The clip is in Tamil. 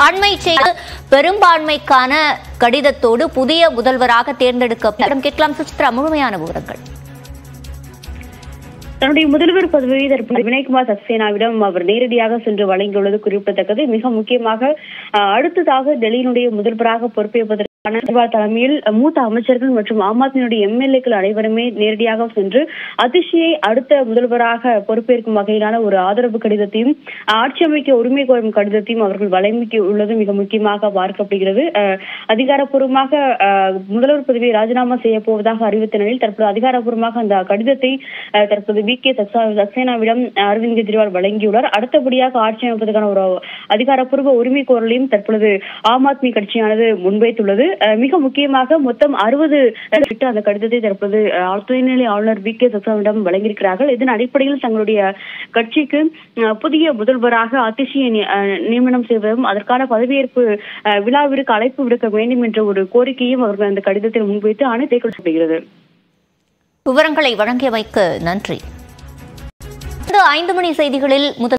அண்மை செய்தி பெரும்பான்மைக்கான கடிதத்தோடு புதிய முதல்வராக தேர்ந்தெடுக்கப்படும் கேட்கலாம் சுசித்ரா முழுமையான விவரங்கள் தன்னுடைய முதல்வர் பதவியை தற்போது வினய்குமார் சக்சேனாவிடம் அவர் நேரடியாக சென்று வழங்கியுள்ளது குறிப்பிடத்தக்கது மிக முக்கியமாக அஹ், அடுத்ததாக டெல்லியினுடைய முதல்வராக பொறுப்பேற்பதற்கான கெஜ்ரிவால் தலைமையில் மூத்த அமைச்சர்கள் மற்றும் ஆம் ஆத்மியினுடைய எம்எல்ஏக்கள் அனைவருமே நேரடியாக சென்று அதிஷியை அடுத்த முதல்வராக பொறுப்பேற்கும் வகையிலான ஒரு ஆதரவு கடிதத்தையும் ஆட்சி அமைக்க உரிமை கோரும் கடிதத்தையும் அவர்கள் வழங்கி உள்ளது மிக முக்கியமாக பார்க்கப்படுகிறது அஹ், அதிகாரப்பூர்வமாக அஹ், முதல்வர் பதவியை ராஜினாமா செய்ய போவதாக அறிவித்த நிலையில் தற்போது அதிகாரப்பூர்வமாக அந்த கடிதத்தை அஹ், தற்போது வி கே சக்சேனாவிடம் அரவிந்த் கெஜ்ரிவால் வழங்கியுள்ளார் அடுத்தபடியாக ஆட்சி அமைப்பதற்கான ஒரு அதிகாரப்பூர்வ உரிமை கோரலையும் தற்பொழுது ஆம் ஆத்மி கட்சியானது முன்வைத்துள்ளது அஹ், மிக முக்கியமாக மொத்தம் அறுபது அந்த கடிதத்தை தற்போது அஹ், துணைநிலை ஆளுநர் வி கே சக்சேனாவிடம் வழங்கியிருக்கிறார்கள் இதன் அடிப்படையில் தங்களுடைய கட்சிக்கு அஹ், புதிய முதல்வராக அதிஷியை நி- அஹ், நியமனம் செய்வதும் அதற்கான பதவியேற்பு அஹ், விழாவிற்கு அழைப்பு விடுக்க வேண்டும் என்ற ஒரு கோரிக்கையும் அவர்கள் அந்த கடிதத்தில் முன்வைத்து அனைத்தை கொள்ளப்படுகிறது விவரங்களை வழங்கியமைக்கு நன்றி இந்த ஐந்து மணி செய்திகளில் முதல்